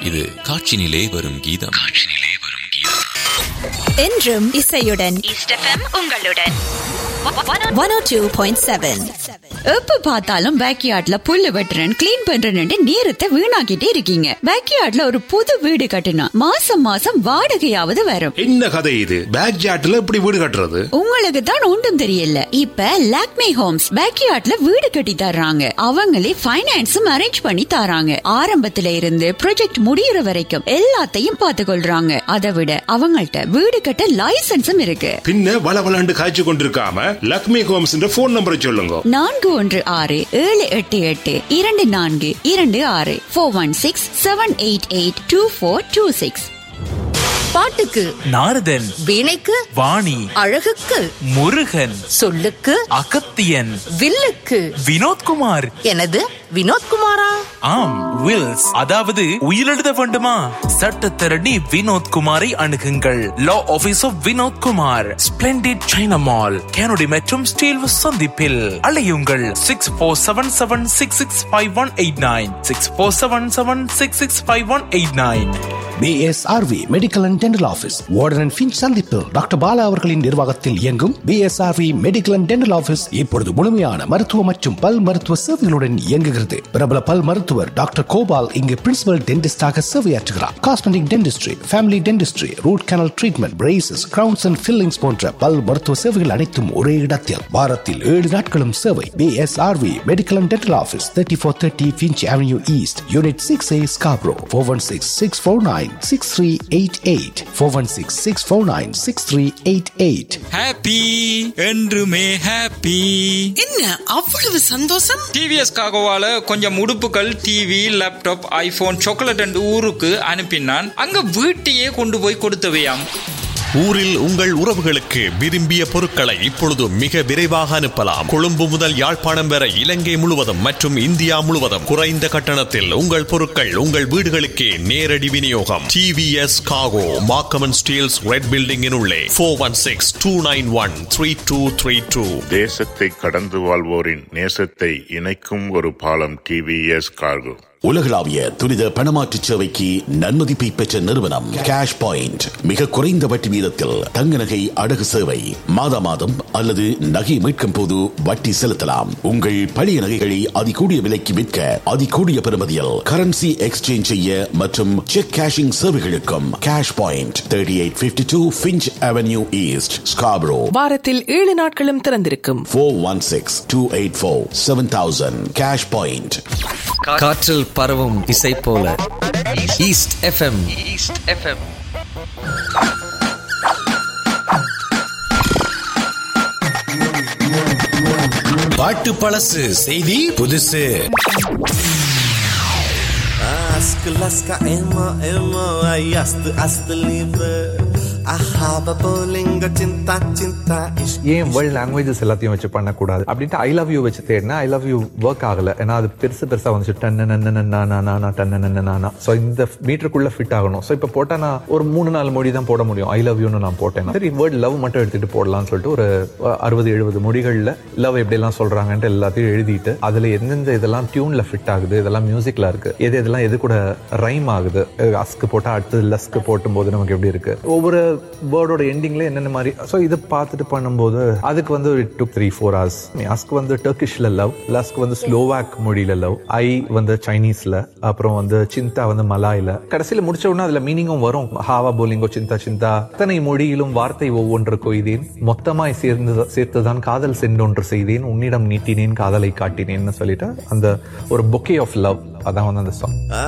இது காட்சினிலே வரும் கீதம் என்றும் இசையுடன் ஈஸ்ட் எஃப்எம் உங்களுடன் one O two point seven எப்ப பார்த்தாலும் பேக்யார்ட்ல புல்லு வெட்டுறேன் கிளீன் பண்றேன்னு நேரத்தை வீணாக்கிட்டே இருக்கீங்க பேக்யார்ட்ல ஒரு புது வீடு கட்டினா மாசம் மாசம் வாடகையாவது வரும் என்ன கதை இது பேக் ஜாட்ல இப்படி வீடு கட்டுறது உங்களுக்கு தான் ஒன்றும் தெரியல இப்ப லாக்மே ஹோம்ஸ் பேக்யார்ட்ல வீடு கட்டி தர்றாங்க அவங்களே ஃபைனான்ஸும் அரேஞ்ச் பண்ணி தராங்க ஆரம்பத்துல இருந்து ப்ராஜெக்ட் முடியற வரைக்கும் எல்லாத்தையும் பார்த்து கொள்றாங்க அதை விட அவங்கள்ட்ட வீடு கட்ட லைசன்ஸும் இருக்கு பின்ன வள வளண்டு காய்ச்சி கொண்டிருக்காம லக்ஷ்மி ஹோம்ஸ் போன் நம்பரை சொல்லுங்க நான்கு ஒன்று ஆறு ஏழு எட்டு எட்டு இரண்டு நான்கு இரண்டு ஆறு four one six seven eight eight two four two six பாட்டுக்கு நாரதன் வீணைக்கு வாணி அழகுக்கு முருகன் சொல்லுக்கு அகத்தியன் வில்லுக்கு வினோத்குமார் எனது வினோத்குமாரா ஆம் வில்ஸ் அதாவது உயிரெழுத வேண்டுமா சட்டத்திரணி வினோத்குமாரை அணுகுங்கள் law office of Vinodkumar splendid China mall Kennedy மற்றும் ஸ்டீல் சந்திப்பில் அலையுங்கள் six four seven seven six six five one eight nine six four seven seven six six five one eight nine BSRV medical and dental office Warden and Finch சந்திப்பு doctor Bala அவர்களின் நிர்வாகத்தில் இயங்கும் BSRV medical and dental office இப்பொழுது முழுமையான மருத்துவ மற்றும் பல் மருத்துவ சேவைகளுடன் இயங்குகிறது பிரபல பல் மருத்துவர் டாக்டர் கோபால் இங்கு பிரின்சிபல் டென்டிஸ்டாக சேவையாற்றுகிறார் cosmetic dentistry family dentistry root canal treatment braces crowns and fillings போன்ற பல் மருத்துவ சேவைகள் அனைத்தும் ஒரே இடத்தில் வாரத்தில் ஏழு நாட்களும் சேவை BSRV medical and dental office thirty four thirty Finch avenue east unit six A Scarborough four one six six four nine six three eight eight four one six six four nine six three eight eight happy என்றுமே happy என்ன அவ்வளவு சந்தோஷம் TVS காகோவால கொஞ்சம் உடுப்புகள் TV laptop iPhone chocolate and ஊருக்கு அனுப்பினான் அங்க வீட்டையே கொண்டு போய் கொடுத்தவையாம் ஊரில் உங்கள் உறவுகளுக்கு விரும்பிய பொருட்களை இப்பொழுது மிக விரைவாக அனுப்பலாம் கொழும்பு முதல் யாழ்ப்பாணம் வரை இலங்கை முழுவதும் மற்றும் இந்தியா முழுவதும் குறைந்த கட்டணத்தில் உங்கள் பொருட்கள் உங்கள் வீடுகளுக்கே நேரடி விநியோகம் டிவிஎஸ் காகோ மாக்கமன் ஸ்டீல்ஸ் ரெட் பில்டிங்கின் உள்ளே four one six two nine one three two three two தேசத்தை கடந்து வாழ்வோரின் நேசத்தை இணைக்கும் ஒரு பாலம் டிவிஎஸ் கார்கோ உலகளாவிய துரித பணமாற்று சேவைக்கு நன்மதிப்பை பெற்ற நிறுவனம் கேஷ் பாயிண்ட் மிக குறைந்த வட்டி வீதத்தில் தங்க நகை அடகு சேவை மாதா மாதம் அல்லது நகை மீட்கும் போது வட்டி செலுத்தலாம் உங்கள் பழைய நகைகளை அதிகூடிய விலைக்கு விற்க அதிகூடிய பெறுமதியில் கரன்சி எக்ஸ்சேஞ்ச் செய்ய மற்றும் செக் கேஷிங் சேவைகளுக்கும் cash point thirty eight fifty two Finch avenue east Scarborough வாரத்தில் ஏழு நாட்களும் திறந்திருக்கும் four one six two eight four seven thousand cash point காற்றில் பரவும் இசை போல ஈஸ்ட் எஃப்எம் ஈஸ்ட் எஃப்எம் பாட்டு பழசு செய்தி புதுசு Ask Alaska Emma Emma I asked asked liver Ahaba bolinga cinta cinta ish ஏன் வேர்ல்ட் லாங்குவேஜஸ் எல்லாத்தையும் வச்சு பண்ணக்கூடாது அப்படின்ட்டு ஐ லவ் யூ வச்சு தேடினா ஐ லவ் யூ ஒர்க் ஆகல ஏன்னா அது பெருசு பெருசா வந்துச்சு டன்னு டன்னு ஸோ இந்த மீட்டருக்குள்ள ஃபிட் ஆகணும் ஸோ இப்போ போட்டா நான் ஒரு மூணு நாலு மொழி தான் போட முடியும் ஐ லவ் யூன்னு நான் போட்டேன் சரி வேர்ட் லவ் மட்டும் எடுத்துட்டு போடலாம்னு சொல்லிட்டு ஒரு அறுபது எழுபது மொழிகளில் லவ் எப்படிலாம் சொல்றாங்கன்ட்டு எல்லாத்தையும் எழுதிட்டு அதுல எந்தெந்த இதெல்லாம் டியூன்ல ஃபிட் ஆகுது இதெல்லாம் மியூசிக்ல இருக்கு எது இதெல்லாம் எது கூட ரைம் ஆகுது அஸ்க்கு போட்டா அடுத்து லஸ்க்கு போட்டும் போது நமக்கு எப்படி இருக்கு ஒவ்வொரு வேர்டோட எண்டிங்ல என்னென்ன மாதிரி ஸோ இதை பார்த்துட்டு பண்ணும்போது அதுக்கு வந்து டுக் த்ரீ ஃபோர் ஹவர்ஸ் அஸ்க்கு வந்து டர்கிஷ்ல லவ் லஸ்க்கு வந்து ஸ்லோவாக் மொழியில லவ் ஐ வந்து சைனீஸ்ல அப்புறம் வந்து சிந்தா வந்து மலாயில கடைசியில முடிச்ச உடனே அதுல மீனிங்கும் வரும் ஹாவா போலிங்கோ சிந்தா சிந்தா அத்தனை மொழியிலும் வார்த்தை ஒவ்வொன்று கொய்தேன் மொத்தமாய் சேர்ந்து சேர்த்துதான் காதல் சென்றொன்று செய்தேன் உன்னிடம் நீட்டினேன் காதலை காட்டினேன்னு சொல்லிட்டு அந்த ஒரு பொக்கே ஆஃப் லவ் அதான் வந்து அந்த சாங்